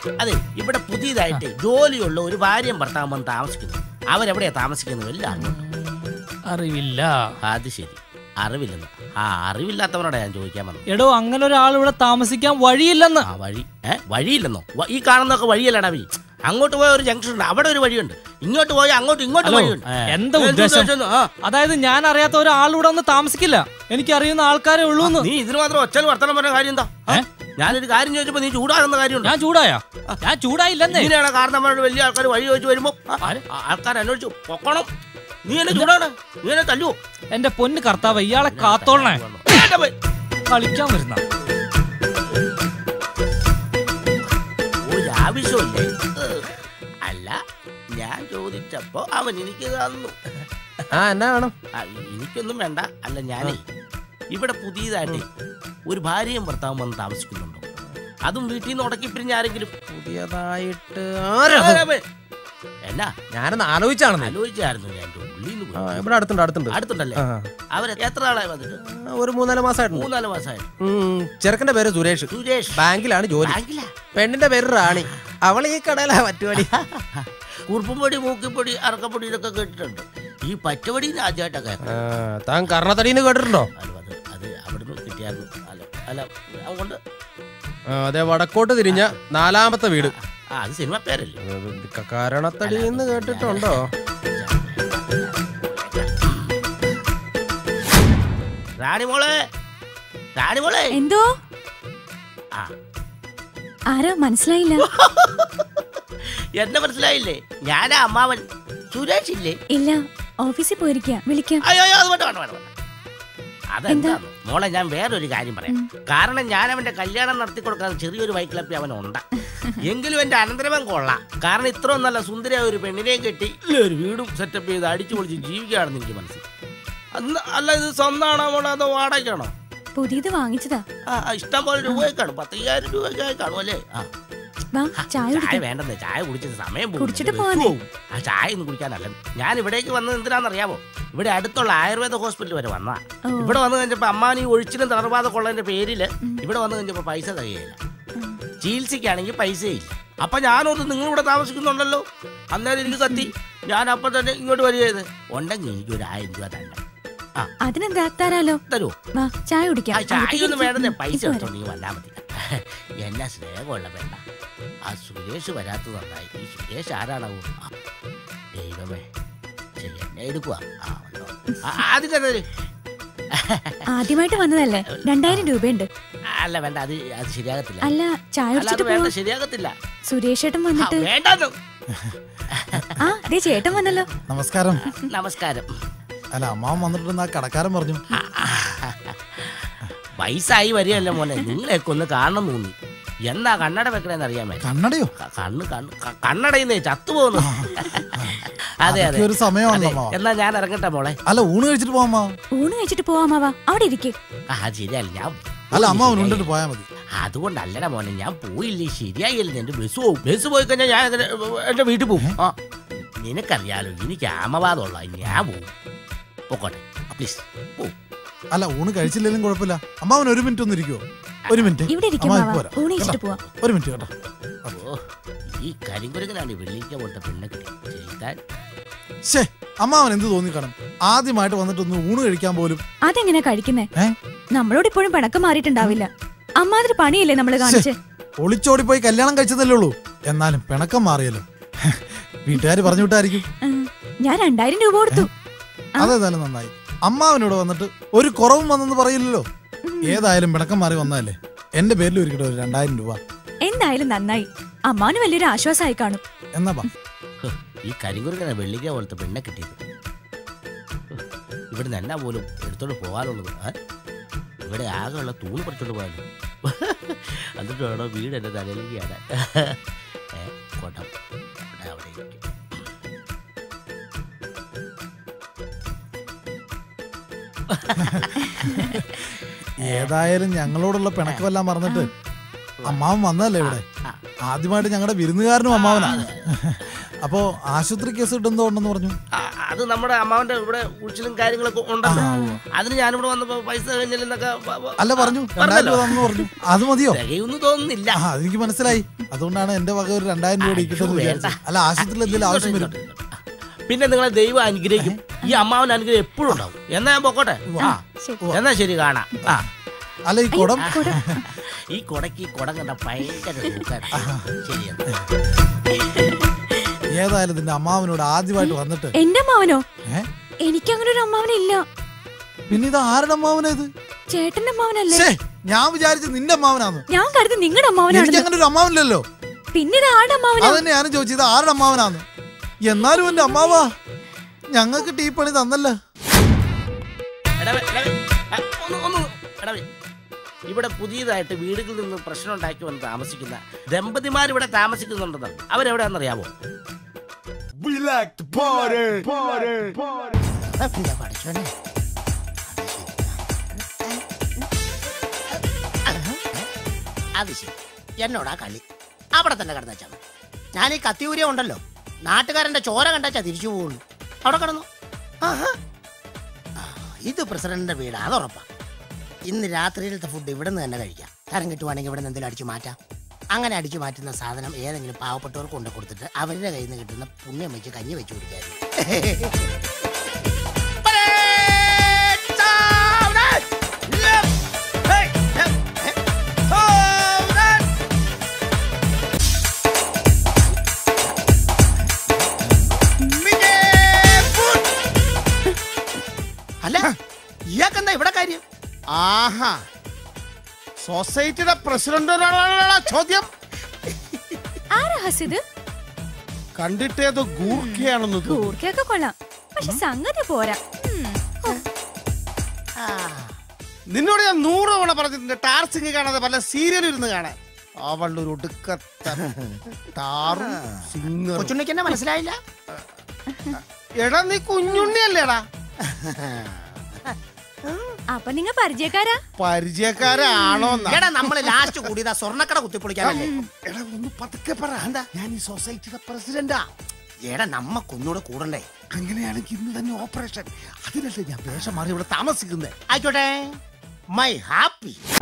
അതെ ഇവിടെ പുതിയതായിട്ട് ജോലിയുള്ള ഒരു ഭാര്യയും ഭർത്താവും വന്ന് താമസിക്കുന്നു അവരെവിടെയാ താമസിക്കുന്നത് എല്ലാം അറിവുണ്ട്. അറിവില്ല അത് ശരി അറിവില്ലെന്ന് ആ അറിവില്ലാത്തവരോടാ ഞാൻ ചോദിക്കാൻ വന്നത് എടോ അങ്ങനെ ഒരാൾ ഇവിടെ താമസിക്കാൻ വഴിയില്ലെന്ന് ആ വഴി ഏ വഴിയില്ലെന്നോ വ- ഈ കാണുന്നതൊക്കെ വഴിയല്ലടാ വഴി അങ്ങോട്ട് പോയ ഒരു ജംഗ്ഷൻ ഉണ്ട് അവിടെ ഒരു വഴിയുണ്ട് ഇങ്ങോട്ട് പോയാൽ അങ്ങോട്ട് ഇങ്ങോട്ട് ഹലോ, വഴിയുണ്ട് ഏ. എന്താ എന്ത് ഉദ്ദേശം? ഉദ്ദേശം? ആ. അതായത് ഞാൻ അറിയാത്ത ഒരാൾ ഇവിടെ ഒന്ന് താമസിക്കില്ല എനിക്ക് അറിയുന്ന ആൾക്കാരെ ഉള്ളൂ എന്ന് നീ ഇതിന് മാത്രം ഒച്ചൽ വർത്തനം പറഞ്ഞ കാര്യം എന്താ ആ? ഏ? ഞാനൊരു കാര്യം ചോദിച്ചപ്പോ നീ ചൂടാകുന്ന കാര്യമുണ്ട് ഞാൻ ചൂടായ ഞാൻ ചൂടായില്ലെന്നേ ഇങ്ങനെയാണ് കാരണന്മാരുടെ വലിയ ആൾക്കാർ വഴി ചോദിച്ചു വരുമ്പോ ആര്? ആൾക്കാർ അന്വേഷിച്ചു പൊക്കണം നീ എന്നെ ചൂടാണ് നീ എന്നെ തല്ലുവോ എന്റെ പൊന്ന് കർത്താവ് ഇയാളെ കാത്തോളണേ വേണ്ട പോയി. കളിക്കാൻ വരുന്ന ഒരാവശ്യമില്ലേ ഏ. അല്ല ഞാൻ ചോദിച്ചപ്പോ അവൻ എനിക്ക് തന്നു ആ എന്നാ വേണം ആ, എനിക്കൊന്നും വേണ്ട അല്ല ഞാനേ ഇവിടെ പുതിയതായിട്ട് ഒരു ഭാര്യയും ഭർത്താവും വന്ന് താമസിക്കുന്നുണ്ടോ അതും വീട്ടിൽ നിന്ന് ഉടക്കി പിരിഞ്ഞ ആരെങ്കിലും പുതിയതായിട്ട് ആരാ അത്? എന്നാ ഞാനൊന്ന് ആലോചിച്ചാണെന്ന് ആലോചിച്ചായിരുന്നു ഞാൻ എൻ്റെ ഉള്ളിൽ നിന്ന് ആ, പോയി. ഇവിടെ അടുത്തുണ്ട് അടുത്തുണ്ട് അടുത്തുണ്ടല്ലേ ആ, അവർ എത്ര നാളായി വന്നിട്ട് ആ, ഒരു മൂന്നാല് മാസമായിട്ടുണ്ട് മൂന്നാല് മാസമായി ഉം, ചെറുക്കന്റെ പേര് സുരേഷ് സുരേഷ് ബാങ്കിലാണ് ജോലി ബാങ്കിലാ പെണ്ണിന്റെ പേര് റാണി അവൾ ഈ കടയിലാ പറ്റുപടി കുറുപ്പുംപൊടി മൂക്കിപ്പൊടി അറക്കപ്പൊടി ഇതൊക്കെ കേട്ടിട്ടുണ്ട് ഈ പച്ചവടി ആദ്യമായിട്ടൊക്കെ താൻ കർണത്തടിന്ന് കേട്ടിട്ടുണ്ടോ അല്ല അത് അത് അവിടുന്ന് കിട്ടിയായിരുന്നു അല്ല അല്ല അതുകൊണ്ട് ആ, അതെ വടക്കോട്ട് തിരിഞ്ഞ നാലാമത്തെ വീട് ആ അത് സിനിമ പേരല്ലേ കരണത്തടി എന്ന് കേട്ടിട്ടുണ്ടോ റാണിമോളെ റാണിമോളെ എന്തോ ആ ആരാ മനസ്സിലായില്ല എന്നെ മനസ്സിലായില്ലേ ഞാനാ അമ്മാവൻ സുരേഷ് ഇല്ലേ ഇല്ല ഓഫീസിൽ പോയിരിക്കുക വിളിക്കാം അയ്യോ അയ്യോ അത് വേണ്ട വേണ്ട വേണ്ട വേണ്ട. അതെന്താ മോളെ ഞാൻ വേറൊരു കാര്യം പറയാം കാരണം ഞാൻ അവന്റെ കല്യാണം നടത്തി കൊടുക്കാൻ ചെറിയൊരു വൈക്ലപ്പി അവൻ ഉണ്ട് എങ്കിലും എന്റെ അനന്തരവൻ കൊള്ളാം കാരണം ഇത്രയും നല്ല സുന്ദരിയായ ഒരു പെണ്ണിനെയും കെട്ടി ഇല്ല, ഒരു വീടും സെറ്റപ്പ് ചെയ്ത് അടിച്ചു പൊളിച്ച് ജീവിക്കുകയാണെന്ന് എനിക്ക് മനസ്സിലായി അന്ന് അല്ല ഇത് സ്വന്തമാണോ മോളെ അതോ വാടകയ്ക്കാണോ പുതിയത് വാങ്ങിച്ചതാ ആ ആ, ഇഷ്ടം പോലെ രൂപയൊക്കെ കാണും പത്തയ്യായിരം രൂപയൊക്കെ കാണും അല്ലേ ആ വാ ആ, ചായ ചായ കുടിക്കാം വേണ്ടെന്നേ ചായ കുടിച്ചത് സമയം പോകും. കുടിച്ചിട്ട് ബസ് പോവാനേ. പോകും. ആ ചായ ഒന്നും കുടിക്കാനല്ല ഞാൻ ഇവിടേക്ക് വന്നത് എന്തിനാണെന്നറിയാമോ ഇവിടെ അടുത്തുള്ള ആയുർവേദ ഹോസ്പിറ്റൽ വരെ വന്നാ ഓ. ഇവിടെ വന്നു കഴിഞ്ഞപ്പോ അമ്മാനി ഒഴിച്ചിലും തളർവാദ കൊള്ളതിന്റെ പേരില് ഇവിടെ വന്നു കഴിഞ്ഞപ്പോ പൈസ തികയില്ല ചികിത്സയ്ക്കാണെങ്കിൽ പൈസയില്ല അപ്പൊ ഞാനോർത്ത് നിങ്ങൾ ഇവിടെ താമസിക്കുന്നുണ്ടല്ലോ അന്നേരം എനിക്ക് കത്തി ഞാൻ അപ്പൊ തന്നെ ഇങ്ങോട്ട് വരികയത് ഉണ്ടെങ്കിൽ എനിക്ക് ഒരു ആയിരം രൂപ തന്നെ ആ അതിനെന്താ തരാലോ തരുമോ വാ ചായ കുടിക്കാം ആ ചായ അകത്തേക്ക് ഒന്നും വേണ്ടെന്നേ ഇരിക്ക്. പൈസ ഇപ്പൊ വരാം. എടുത്തോണ്ടെങ്കിൽ വന്നാ മതി എന്നാ സ്നേഹമുള്ള വേണ്ട ആ സുരേഷ് വരാത്തത് നന്നായി ഈ സുരേഷ് ആരാണാവോ ആ, ദൈവമേ ശരി എന്നെ എടുക്കുക ആ വന്നോ. ആ, ആദ്യം തന്നെ ആദ്യമായിട്ട് വന്നതല്ലേ രണ്ടായിരം രൂപയുണ്ട് അല്ല വേണ്ട അത് അത് ശരിയാകത്തില്ല അല്ല ചായ അല്ല അത് കുടിച്ചിട്ട് വേണ്ട പോവാം ശരിയാകത്തില്ല സുരേഷ് ഏട്ടൻ ആ, വന്നിട്ട് വേണ്ടെന്ന് ആ ദേ ചേട്ടൻ വന്നല്ലോ നമസ്കാരം നമസ്കാരം അല്ല അമ്മാവൻ വന്നിട്ടുണ്ടെന്ന് ആ കടക്കാരൻ പറഞ്ഞു വയസ്സായി വരികയല്ല മോനെ നിങ്ങളെയൊക്കെ ഒന്ന് കാണണം തോന്നി എന്നാ കണ്ണട വെക്കണേന്ന് അറിയാൻ വേണ്ടി കണ്ണടയോ കണ്ണ് കണ്ണ് ക- കണ്ണടയുന്നേ ചത്തുപോകുന്നു അതെ അതെ അതൊക്കെ ഒരു സമയമാണല്ലോ അതെ. അമ്മാവ എന്നാ ഞാൻ ഇറങ്ങട്ടെ മോളെ അല്ല ഊണ് കഴിച്ചിട്ട് പോവാം അമ്മാവ ഊണ് കഴിച്ചിട്ട് പോവാമാവാ അവിടെ ഇരിക്കെ ആ ശരിയല്ല ഞാൻ അല്ല പോയി അമ്മാവൻ ശരിയായി. ഉണ്ടിട്ട് പോയാ മതി അതുകൊണ്ടല്ലടാ മോനെ ഞാൻ പോയില്ലേ ശരിയായില്ല എന്റെ ബസ് പോകും ബസ് പോയി കഴിഞ്ഞാൽ ഞാൻ എങ്ങനെ, എന്റെ വീട്ടിൽ പോകും ആ നിനക്കറിയാലോ എനിക്ക് ആമവാദമുള്ള ഞാൻ പോകും പൊക്കോട്ടെ പ്ലീസ് പോകും അല്ല ഊണ് കഴിച്ചില്ലെങ്കിലും കുഴപ്പമില്ല അമ്മാവൻ ഒരു മിനിറ്റ് ഒന്ന് ഇരിക്കുവോ ഒരു മിനിറ്റ് ഇവിടെ ഇരിക്കും അമ്മാവൻ മാവാ ഇപ്പൊ വരാം. ഊണ് കഴിച്ചിട്ട് കേട്ടോ? പോവാം ഒരു മിനിറ്റ് കേട്ടോ ഓ ഈ കരിങ്കുരങ്ങനാണ് വെള്ളിക്ക പോലത്തെ പെണ്ണെ കിട്ടി ചെയ്താൽ ശേ അമ്മാവൻ എന്ത് തോന്നിക്കാണും ആദ്യമായിട്ട് വന്നിട്ടൊന്ന് ഊണ് കഴിക്കാൻ പോലും അതെങ്ങനെ കഴിക്കുന്നേ ഏ? നമ്മളോട് ഇപ്പോഴും പിണക്കം മാറിയിട്ടുണ്ടാവില്ല അമ്മാതിരി പണിയല്ലേ നമ്മള് കാണിച്ച് ഒളിച്ചോടി പോയി കല്യാണം കഴിച്ചതല്ലേ ഉള്ളൂ എന്നാലും പിണക്കം മാറിയല്ലോ വീട്ടുകാർ പറഞ്ഞു വിട്ടായിരിക്കും ഉം, ഞാൻ രണ്ടായിരം രൂപ കൊടുത്തു ആ. അതേതായാലും നന്നായി അമ്മാവനോട് വന്നിട്ട് ഒരു കുറവും വന്നെന്ന് പറയില്ലല്ലോ ഏതായാലും പിണക്കം മാറി വന്നതല്ലേ എന്റെ പേരിൽ ഒരിക്കട്ടെ ഒരു രണ്ടായിരം രൂപ എന്തായാലും നന്നായി അമ്മാവന് വലിയൊരു ആശ്വാസമായി കാണും എന്നാ ബാ ഹ്, ഈ കരിങ്കുരങ്ങന വെള്ളിക്ക പോലത്തെ പെണ്ണെ കിട്ടിയത് ഹ്, ഇവിടുന്ന് എന്നാ പോലും എടുത്തോണ്ട് പോകാനുള്ളത് ഏ? ഇവിടെ ആകെയുള്ള തൂണ് പറിച്ചോണ്ട് പോയാലോ എന്നിട്ട് വേണോ വീട് എന്റെ തലയിലേക്കാണ് ഏ കൊടം കൊട അവിടെ ഇരിക്കും. ഏതായാലും ഞങ്ങളോടുള്ള പിണക്കമെല്ലാം മറന്നിട്ട് അമ്മാവൻ വന്നതല്ലേ ഇവിടെ ആ, ആദ്യമായിട്ട് ഞങ്ങളുടെ വിരുന്നുകാരനും അമ്മാവനാ അപ്പോ ആശുപത്രി കേസ് കിട്ടുന്നതുണ്ടെന്ന് പറഞ്ഞു ആ, അത് അത് നമ്മുടെ അമ്മാവന്റെ ഇവിടെ ഉഴിച്ചിലും കാര്യങ്ങളൊക്കെ ഉണ്ടല്ലോ അതിന് ഞാനിവിടെ വന്നപ്പോ പൈസ കഴിഞ്ഞില്ലെന്നൊക്കെ പ- പ- അല്ല പറഞ്ഞു രണ്ടായിരം പറഞ്ഞല്ലോ. രൂപ തന്നു പറഞ്ഞു അത് മതിയോ തികയൊന്നും തോന്നുന്നില്ല ആ അതെനിക്ക് മനസ്സിലായി അതുകൊണ്ടാണ് എന്റെ വക ഒരു രണ്ടായിരം രൂപ കിട്ടുമെന്ന് വേണ്ട. വിചാരിച്ചത് അല്ല ആശുപത്രിയിൽ എന്തെങ്കിലും ആവശ്യം വരും പിന്നെ നിങ്ങളെ ദൈവം അനുഗ്രഹിക്കും ഈ അമ്മാവൻ അനുഗ്രഹം എപ്പോഴും ഉണ്ടാവും എന്നാ ഞാൻ പൊക്കോട്ടെ ആ ശരി എന്നാ ശരി കാണാം ആ അല്ല ഈ കുടം ഈ കൊടക്ക് ഈ കുടം കണ്ട ഭയങ്കര തൂക്കാണ്. ശരി എന്നാ. ഏതായാലും നിന്റെ അമ്മാവനോട് ആദ്യമായിട്ട് വന്നിട്ട് എന്റെ അമ്മാവനോ ഏ എനിക്കങ്ങനെ ഒരു അമ്മാവനില്ല പിന്നെ ഇത് ആരുടെ അമ്മാവനാ ഇത് ചേട്ടന്റെ അമ്മാവനല്ലേ ഛേ, ഞാൻ വിചാരിച്ചു നിന്റെ അമ്മാവനാന്ന് ഞാൻ കരുതി നിങ്ങളുടെ എനിക്ക് അമ്മാവനാണെന്ന് അങ്ങനെ ഒരു അമ്മാവനില്ലല്ലോ പിന്നെ ഇത് ആരുടെ അമ്മാവനാ അതന്നെ ഞാനും ചോദിച്ചത് ആരുടെ അമ്മാവനാന്ന് എന്നാലും എന്റെ അമ്മാവാ ഞങ്ങൾക്ക് ടീ പണി തന്നല്ല എടാ വേ, എടാ വേ, ആ, ഒന്ന് ഒന്ന് എടാ വേ. ഇവിടെ പുതിയതായിട്ട് വീടുകളിൽ നിന്ന് പ്രശ്നം ഉണ്ടാക്കി വന്ന് താമസിക്കുന്ന ദമ്പതിമാർ ഇവിടെ താമസിക്കുന്നുണ്ടെന്ന് അവരെവിടെയാണെന്നറിയാമോ എന്താ പഠിച്ചോനെ അത് ശരി എന്നോടാ കളി അവിടെ തന്നെ കിടന്നു വെച്ചാൽ മതി ഞാൻ ഈ കത്തിയൂരിയ ഉണ്ടല്ലോ നാട്ടുകാരന്റെ ചോര കണ്ടാച്ചാ തിരിച്ചു പോകുള്ളൂ അവിടെ കിടന്നു ആഹാ. ആ, ഇത് പ്രസിഡന്റിന്റെ വീടാ അത് ഉറപ്പാ ഇന്ന് രാത്രിയിലത്തെ ഫുഡ് ഇവിടെ നിന്ന് തന്നെ കഴിക്കാം തരം കിട്ടുവാണെങ്കിൽ ഇവിടെ നിന്ന് എന്തെങ്കിലും അടിച്ചു മാറ്റാം അങ്ങനെ അടിച്ചു മാറ്റുന്ന സാധനം ഏതെങ്കിലും പാവപ്പെട്ടവർക്ക് കൊണ്ട് കൊടുത്തിട്ട് അവരുടെ കയ്യിൽ നിന്ന് കിട്ടുന്ന പുണ്യം വെച്ച് കഞ്ഞി വെച്ച് കുടിക്കായിരുന്നു അല്ല ഇയാൾക്കെന്താ ഇവിടെ കാര്യം ആഹാ സൊസൈറ്റിയുടെ പ്രസിഡന്റിനോടാണ് ചോദ്യം ആരാ ഹസിത് കണ്ടിട്ടേത് ഗൂർഖയാണെന്ന് തോന്നുന്നു കൂർക്കയൊക്കെ കൊള്ളാം പക്ഷെ സംഗതി പോരാ ഉം. ഓ, ആ, നിന്നോട് ഞാൻ നൂറ് തവണ പറഞ്ഞിട്ടുണ്ട് ടാർ സിംഗ് കാണാതെ പല സീരിയൽ ഇരുന്ന് കാണാൻ അവളുടെ ഒരു ഒടുക്കത്ത ടാറും സിംഗറും കൊച്ചുണ്ണിക്ക് എന്നെ മനസ്സിലായില്ല എടാ നീ കുഞ്ഞുണ്ണിയല്ലേടാ അപ്പൊ നിങ്ങ പരിചയക്കാരാ പരിചയക്കാരാണോ എടാ നമ്മള് ലാസ്റ്റ് കൂടിയതാ സ്വർണ്ണക്കട കുത്തിപ്പൊളിക്കാനല്ലേ എടാ ഒന്ന് പതുക്കെ പറ എന്താ ഞാൻ ഈ സൊസൈറ്റിയുടെ പ്രസിഡന്റാ എടാ നമ്മക്കൊന്നൂടെ കൂടണ്ടേ അങ്ങനെയാണെങ്കിൽ ഇന്ന് തന്നെ ഓപ്പറേഷൻ അതിനല്ലേ ഞാൻ വേഷം മാറി ഇവിടെ താമസിക്കുന്നത് ആയിക്കോട്ടെ മൈ ഹാപ്പി